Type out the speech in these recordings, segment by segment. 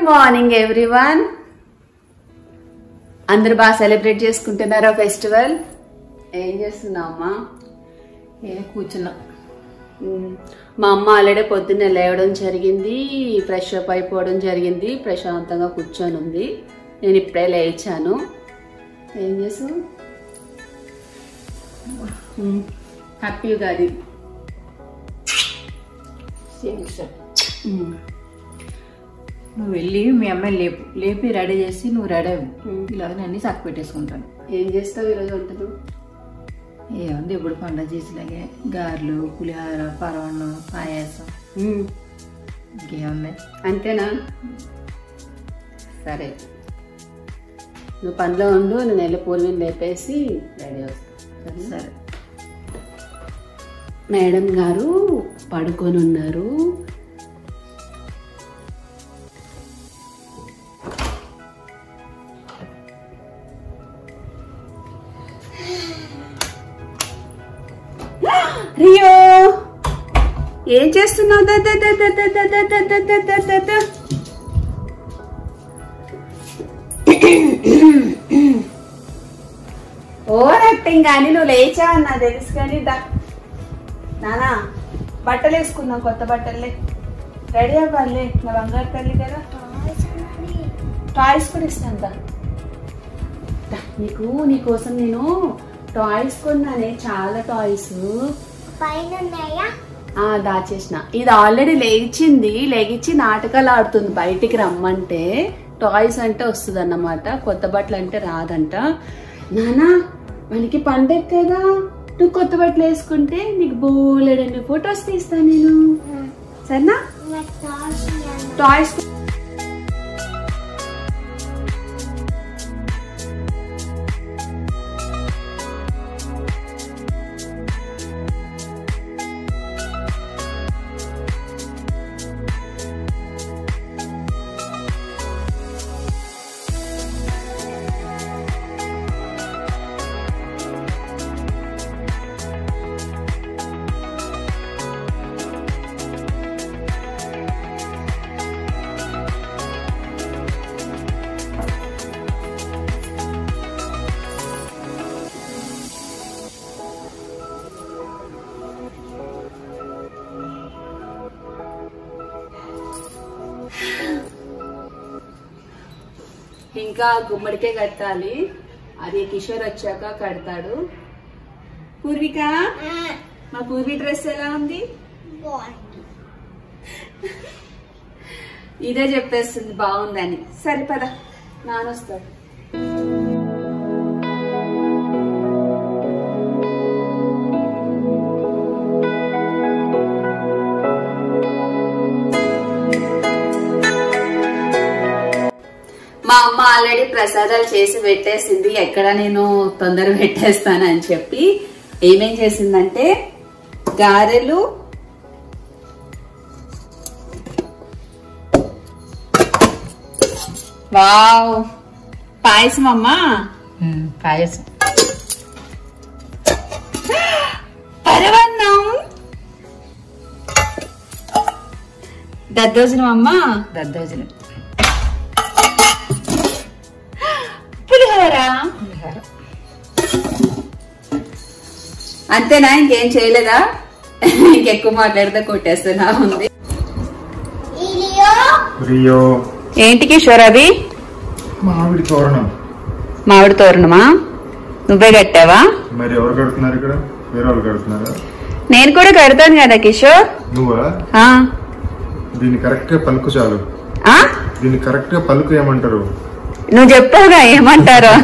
Good morning everyone అందరు బాగా celebrate చేసుకుంటున్నారా ఫెస్టివల్ ఏం చేస్తున్నావమ్మా ఏ కూర్చున్నా మ్మ్. మా అమ్మ ఆల్రెడీ పొద్దున్నే లేవడం జరిగింది ఫ్రెష్ అప్ అయిపోవడం జరిగింది ప్రశాంతంగా కూర్చొని ఉంది నేను ఇప్పుడే లేచాను ఏం చేసావు హ్యాపీ ఉగాది సేమ్ సార్ నువ్వు వెళ్ళి మీ అమ్మాయిని లేపు లేపి రెడీ చేసి నువ్వు రెడీ అవ్వు ఇలా అన్ని చక్క పెట్టేసుకుంటాను ఏం చేస్తావు ఈరోజు వంటలు ఏముంది ఇప్పుడు పండుగ చేసిలాగే గారెలు పులిహోర పరవన్నం పాయాసం మ్మ్. ఇంకేముంది అంతేనా సరే నువ్వు పనిలో ఉండు నేను వెళ్ళి పూర్వీని లేపేసి రెడీ వస్తాను సరే మేడం గారు పడుకొని ఉన్నారు రియో ఏం చేస్తున్నావు ద, ద, ద, ద, ద, ద, ద, ద, ద, ద, ద, ద, ద. ఓవర్ యాక్టింగ్ కానీ నువ్వు లేచావు అన్నా తెలుసు కానీ దా నానా బట్టలు వేసుకుందాం కొత్త బట్టలే రెడీ అవ్వాలి నా బంగారు తల్లి కదా టాయ్స్ కూడా ఇస్తాను దా. దా, నీకు నీకోసం నేను టాయ్స్ కొన్నానే చాలా టాయ్స్ పైన ఉన్నాయా ఆ దాచేసిన ఇది ఆల్రెడీ లేచింది లేగించి నాటకాలు ఆడుతుంది బయటికి రమ్మంటే టాయ్స్ అంటే వస్తుంది అన్నమాట కొత్త బట్టలు అంటే రాదంట నానా మనకి పండగ కదా నువ్వు కొత్త బట్టలు వేసుకుంటే నీకు బోలెడన్ని ఫొటోస్ తీస్తా నేను సరేనా నాకు కావాల్సిన టాయ్స్ ఇంకా గుమ్మడికే కట్టాలి అది కిషోర్ వచ్చాక కడతాడు పూర్విక మా పూర్వి డ్రెస్ ఎలా ఉంది బాగుంది ఇదే చెప్పేస్తుంది బాగుందని సరే పద నానొస్తాడు మా అమ్మ ఆల్రెడీ ప్రసాదాలు చేసి పెట్టేసింది ఎక్కడ నేను తొందర పెట్టేస్తానని చెప్పి ఏమేం చేసిందంటే గారెలు వావ్ పాయసం అమ్మా పాయసం పరవన్నం దద్దోజనం అమ్మా దద్దోజనం పులిహోర పులిహోర అంతేనా ఇంకేం చేయలేదా ఇంకెక్కువ మాట్లాడితే కొట్టేస్తున్నా ఉంది ఇలియో రియో ఏంటి కిషోర్ అది మామిడి తోరణం మామిడి తోరణమా నువ్వే కట్టావా మరి ఎవరు కడుతున్నారు ఇక్కడ వేరే వాళ్ళు కడుతున్నారా నేను కూడా కడతాను కదా కిషోర్ నువ్వా ఆ దీన్ని కరెక్ట్ గా పలుకు చాలు ఆ? దీన్ని కరెక్ట్ గా పలుకు ఏమంటారు నువ్వు చెప్పవుగా ఏమంటారో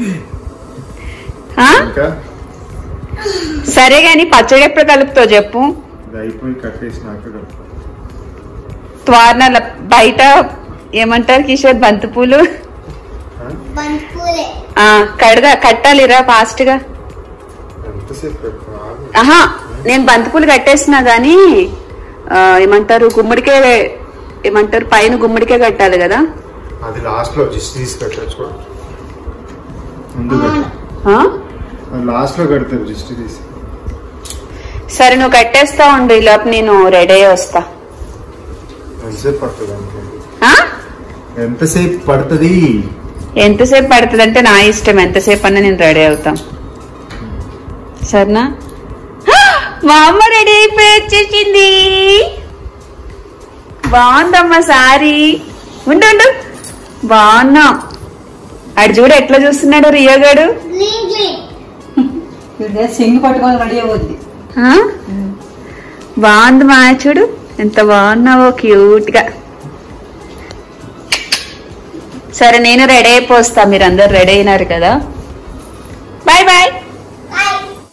ఆ? ఇంకా సరే గాని పచ్చడి ఎప్పుడు కలుపుతావు చెప్పు ఇది అయిపోయి కట్టేసినాక కలుపు. త్వారణాల బయట ఏమంటారు కిషోర్ బంతిపూలు ఆ? బంతిపూలే ఆ కడగా కట్టాలిరా ఫాస్ట్ గా ఎంతసేపు పెట్టు? ఆగు. ఆహా నేను బంతిపూలు కట్టేసినా గాని ఆ, ఏమంటారు గుమ్మడికే ఏమంటారు పైన గుమ్మడికే కట్టాలి కదా అది లాస్ట్ లో జస్ట్ తీసి కట్టచ్చు కూడా ముందు కట్టు. ఆ? అది లాస్ట్ లో కడతారు జస్ట్ తీసి సరే నువ్వు కట్టేస్తా ఉండు ఈ లోపు నేను రెడీ అయ్యి వస్తా ఎంతసేపు పడుతుంది అనుకోండి ఆ? ఎంతసేపు పడుతుంది ఎంతసేపు పడుతుంది అంటే నా ఇష్టం ఎంతసేపు అన్నా నేను రెడీ అవుతాం సరేనా హా! మా అమ్మ రెడీ అయిపోయి వచ్చేసింది బాగుందమ్మా సారీ ఉండు ఉండు బాగున్నా అడు చూడు ఎట్లా చూస్తున్నాడు రియోగాడు గ్రీన్ గ్రీన్ వీడు సింగి పట్టుకొని రెడీ అవ్వద్ది ఆ? బాగుంది మా చూడు ఎంత బాగున్నావో క్యూట్ గా సరే నేను రెడీ అయిపోస్తా మీరు అందరు రెడీ అయినారు కదా బాయ్ బాయ్ బాయ్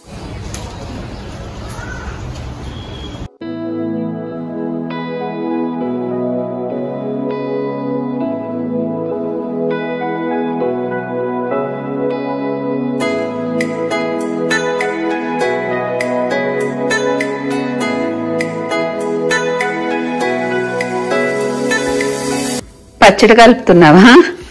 పచ్చడి కలుపుతున్నావా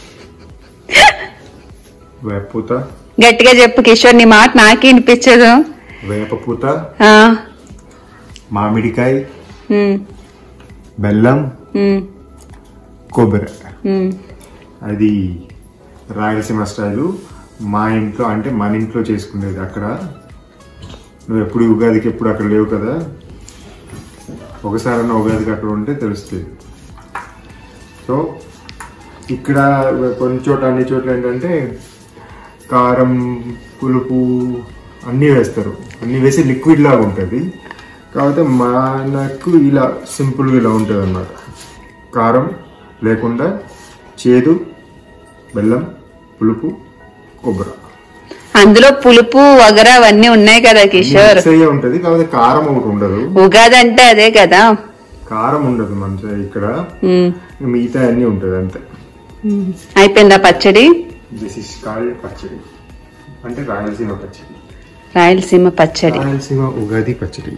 వేపపూత గట్టిగా చెప్పు కిషోర్ నీ మాట నాకే వినిపించదు వేపపూత ఆ, మామిడికాయ ఉమ్, బెల్లం ఉమ్, కొబ్బరి ఉమ్. అది రాయలసీమ స్టైలు మా ఇంట్లో అంటే మన ఇంట్లో చేసుకునేది అక్కడ నువ్వు ఎప్పుడు ఉగాదికి ఎప్పుడు అక్కడ లేవు కదా ఒకసారన్నా ఉగాదికి అక్కడ ఉంటే తెలుస్తుంది సో ఇక్కడ కొన్ని చోట్ల అన్ని చోట్ల ఏంటంటే కారం పులుపు అన్నీ వేస్తారు అన్నీ వేసి లిక్విడ్ లాగా ఉంటుంది కాకపోతే మనకు ఇలా సింపుల్గా ఇలా ఉంటుంది అన్నమాట కారం లేకుండా చేదు బెల్లం పులుపు కొబ్బరి అందులో పులుపు వగర అవన్నీ ఉన్నాయి కదా కిషోర్ మిక్స్ అయ్యే ఉంటది కాకపోతే కారం ఒకటి ఉండదు ఉగాది అంటే అదే కదా కారం ఉండదు మన సైడ్ ఇక్కడ ఉమ్, మిగతా అన్ని ఉంటది అంతే ఉమ్. అయిపోయిందా పచ్చడి దిస్ ఇస్ కాల్డ్ పచ్చడి అంటే రాయలసీమ పచ్చడి రాయలసీమ పచ్చడి రాయలసీమ ఉగాది పచ్చడి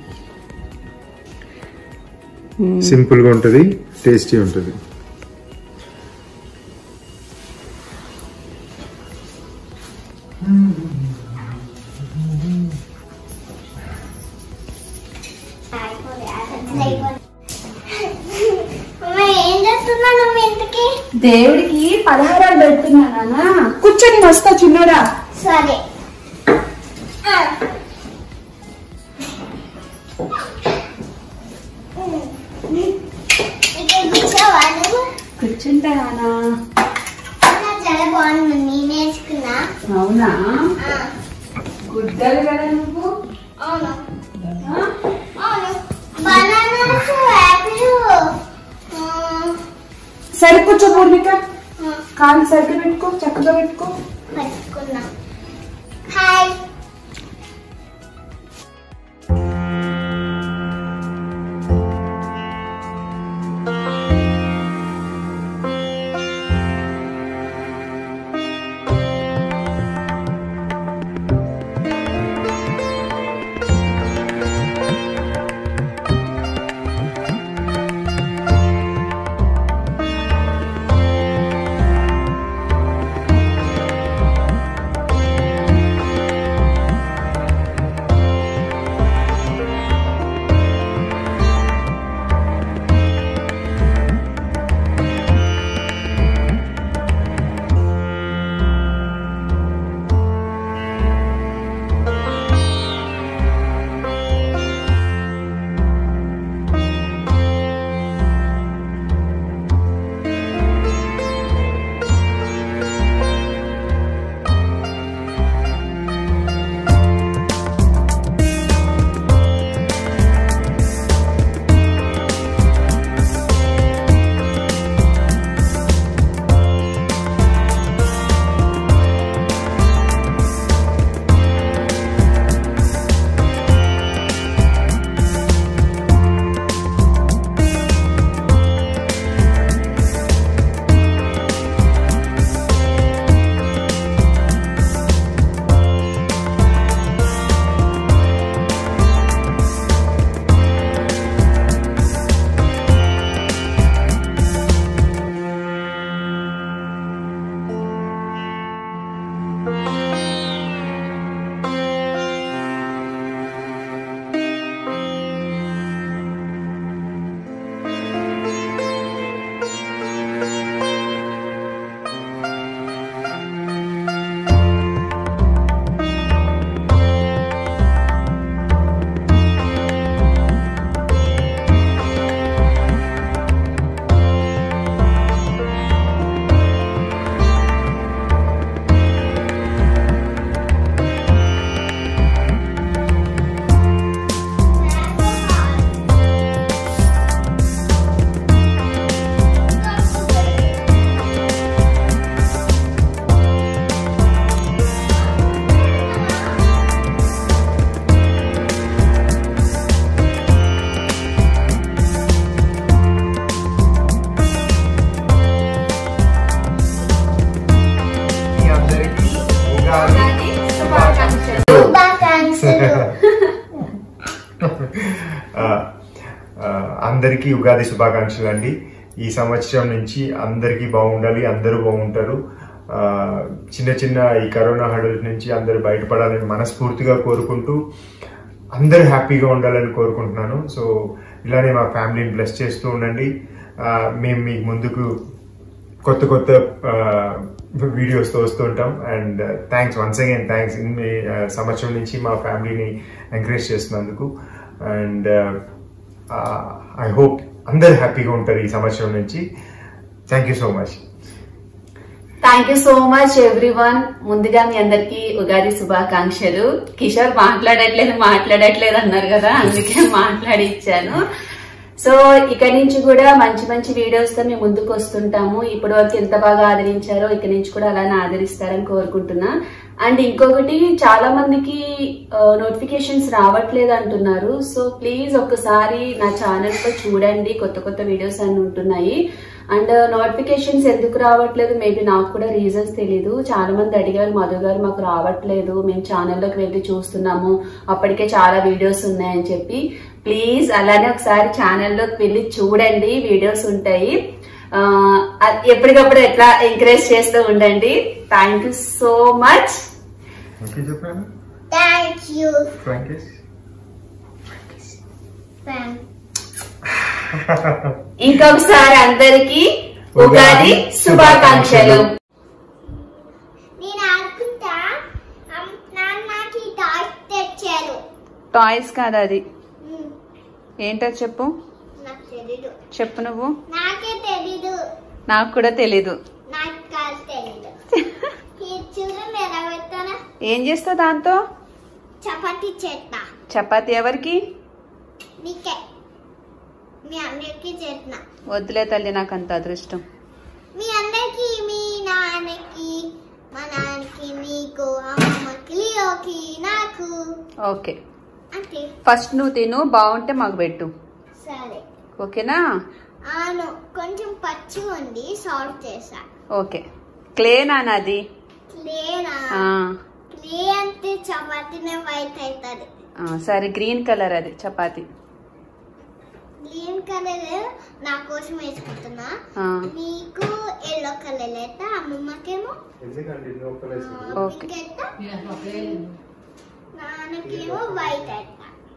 సింపుల్ గా ఉంటది టేస్టీ ఉంటది అమ్మ ఏం చేస్తున్నావు నువ్వు ఇంతకి దేవుడికి పదహారాలు పెడుతున్నానా కూర్చొని వస్తా చిన్నోడా సరే ఆ. ఇక్కడ కూర్చోవా నువ్వు కూర్చుంటా నానా నా చాలా బాగుంది నేను నేర్చుకున్నా అవునా ఆ, గుడ్డలు కదా నువ్వు అవును అవును బనానాస్ యాపిల్ సరి కూర్చో పూర్ణిక కాలు సరిగ్గా పెట్టుకో చక్కగా పెట్టుకో పట్టుకున్నా హాయ్ ఆ అందరికీ ఉగాది శుభాకాంక్షలు అండి ఈ సంవత్సరం నుంచి అందరికీ బాగుండాలి అందరూ బాగుంటారు ఆ, చిన్న చిన్న ఈ కరోనా హడల్ నుంచి అందరూ బయటపడాలని మనస్ఫూర్తిగా కోరుకుంటూ అందరూ హ్యాపీగా ఉండాలని కోరుకుంటున్నాను సో ఇలానే మా ఫ్యామిలీని బ్లెస్ చేస్తూ ఉండండి ఆ, మేము మీకు ముందుకు కొత్త కొత్త వీడియోస్తో వస్తూ ఉంటాం and thanks once again thanks ఇన్ని ఆ, సంవత్సరం నుంచి మా ఫ్యామిలీని ఎంకరేజ్ చేస్తున్నందుకు అండ్ ఐ హోప్ అందరు హ్యాపీగా ఉంటారు ఈ సంవత్సరం నుంచి thank you so much thank you so much everyone ముందుగా మీ అందరికి ఉగాది శుభాకాంక్షలు కిషోర్ మాట్లాడట్లేదు మాట్లాడట్లేదు అన్నారు కదా అందుకే మాట్లాడి ఇచ్చాను సో ఇక నుంచి కూడా మంచి మంచి వీడియోస్ తో మేము ముందుకు వస్తుంటాము ఇప్పటి వరకు ఎంత బాగా ఆదరించారో ఇక నుంచి కూడా అలానే ఆదరిస్తారని కోరుకుంటున్నా అండ్ ఇంకొకటి చాలా మందికి నోటిఫికేషన్స్ రావట్లేదు అంటున్నారు సో ప్లీజ్ ఒక్కసారి నా ఛానల్ లో చూడండి కొత్త కొత్త వీడియోస్ అన్ని ఉంటున్నాయి అండ్ నోటిఫికేషన్స్ ఎందుకు రావట్లేదు మేబీ నాకు కూడా రీజన్స్ తెలీదు చాలా మంది అడిగారు మధు గారు మాకు రావట్లేదు మేము ఛానల్లోకి వెళ్ళి చూస్తున్నాము అప్పటికే చాలా వీడియోస్ ఉన్నాయని చెప్పి ప్లీజ్ అలానే ఒకసారి ఛానల్లోకి వెళ్ళి చూడండి వీడియోస్ ఉంటాయి ఆ, అది ఎప్పటికప్పుడు ఎట్లా ఎంకరేజ్ చేస్తూ ఉండండి thank you so much okay చెప్పాను థ్యాంక్ యూ ఫ్రాంకిస్ ఫ్రెండ్ ఇంకొకసారి అందరికి ఉగాది శుభాకాంక్షలు నేను ఆడుకుంటా అమ్, నాన్న నాకు ఈ టాయ్స్ తెచ్చారు టాయ్స్ కాదు అది ఉమ్, ఏంటో చెప్పు నాకు తెలీదు చెప్పు నువ్వు నాకే తెలీదు నాకు కూడా తెలీదు నాకు కాదు తెలీదు ఈ చూడండి ఎలా పెట్టానా ఏం చేస్తావు దాంతో చపాతీ చేస్తా చపాతి ఎవరికి నీకే మీ అందరికి చేస్తున్నా వద్దులే తల్లి నాకు అంత అదృష్టం మీ అందరికి మీ నాన్నకి మా నాన్నకి మీకు అమ్మమ్మకి లియోకి నాకు ఓకే అంటే ఫస్ట్ నువ్వు తిను బాగుంటే మాకు పెట్టు సరే ఓకేనా అవును కొంచెం పచ్చి ఉంది సాల్ట్ చేసా ఓకే క్లే నాది క్లేనా ఆ, క్లే అంటే చపాతీనే వైట్ అవుతుంది ఆ, సరే గ్రీన్ కలర్ అది చపాతి గ్రీన్ కలర్ నా కోసం వేసుకుంటున్నా ఆ, నీకు ఎల్లో కలర్ అయితే అమ్మమ్మకేమో ఎందుకండి ఓకే. పింక్ అయితే నాన్నకేమో వైట్ అయితే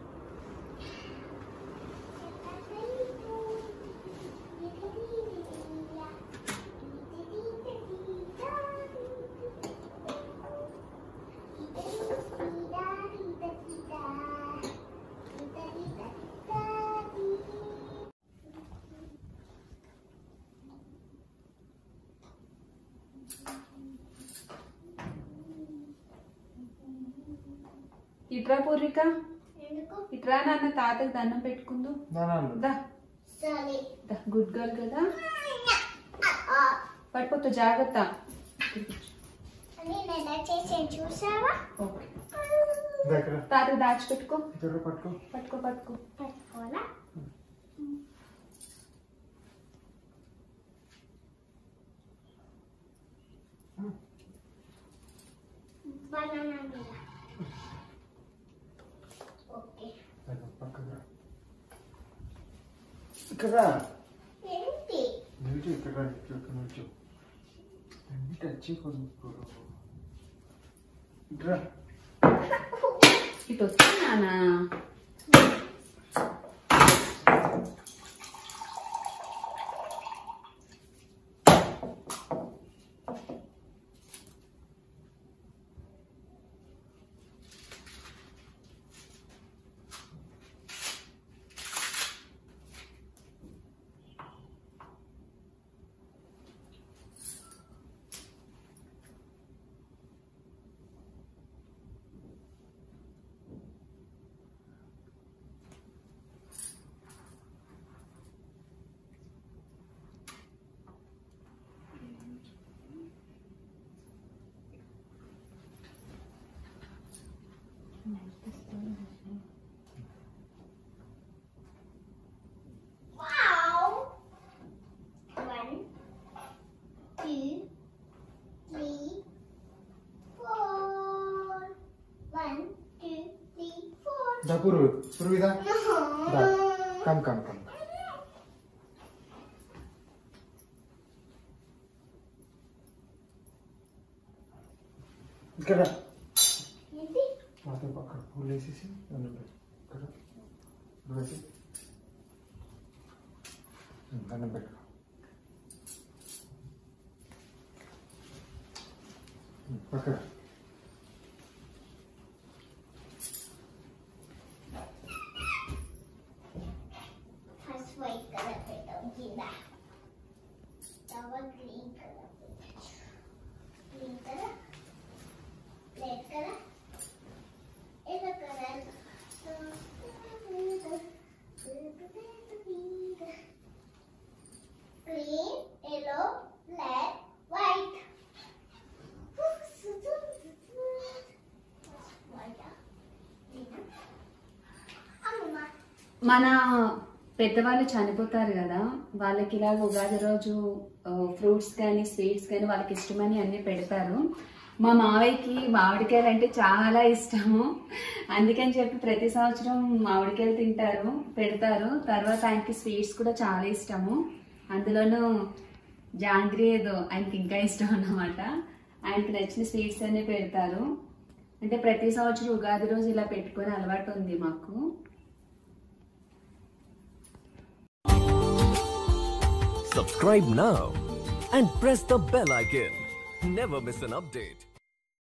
ఇట్రా పూర్విక ఎందుకు ఇట్రా నాన్న తాతకి దండం పెట్టుకుందు దా సరే దా గుడ్ గర్ల్ కదా ఆ, పడిపోతూ జాగ్రత్త నేను ఎలా చేసాను చూసావా ఓకే దగ్గర తాతకి దాచిపెట్టుకో దగ్గర పట్టుకో పట్టుకో పట్టుకో పట్టుకోవాలా బనానా మీద ఓకే పక్కగా ఇక్కడ ఏంటి నిల్చు ఇక్కడ నిల్చు ఇక్కడ నిల్చు అన్ని టచ్ చేయకూడదు ఇట్రా ఇటు వచ్చి నాన్న Wow. One, two, three, four. One, two, three, four. దా పురుగు పురుగు ఇదా దా No. కమ్ కమ్ కమ్ ఇక్కడ ఏంటి మాతో పక్కన పూలు వేసేసి నన్ను పెట్టు. ఇక్కడ ఇక్కడ వేసి దండం పెట్టు పక్కన ఫస్ట్ వైట్ కలర్ పెట్టాం కింద తర్వాత green colour green colour red colour yellow colour green yellow black white అమ్మమ్మ మన పెద్దవాళ్ళు చనిపోతారు కదా వాళ్ళకి ఇలాగ ఉగాది రోజు ఫ్రూట్స్ కానీ స్వీట్స్ కానీ వాళ్ళకి ఇష్టమని అన్ని పెడతారు మా మావయ్యకి మామిడికాయలు అంటే చాలా ఇష్టము అందుకని చెప్పి ప్రతి సంవత్సరం మామిడికాయలు తింటారు పెడతారు తర్వాత ఆయనకి స్వీట్స్ కూడా చాలా ఇష్టము అందులోనూ జాంగ్రీ ఏదో ఆయనకి ఇంకా ఇష్టం అన్నమాట ఆయనకి నచ్చిన స్వీట్స్ అన్ని పెడతారు అంటే ప్రతి సంవత్సరం ఉగాది రోజు ఇలా పెట్టుకొని అలవాటు ఉంది మాకు Subscribe now and press the bell icon. Never miss an update.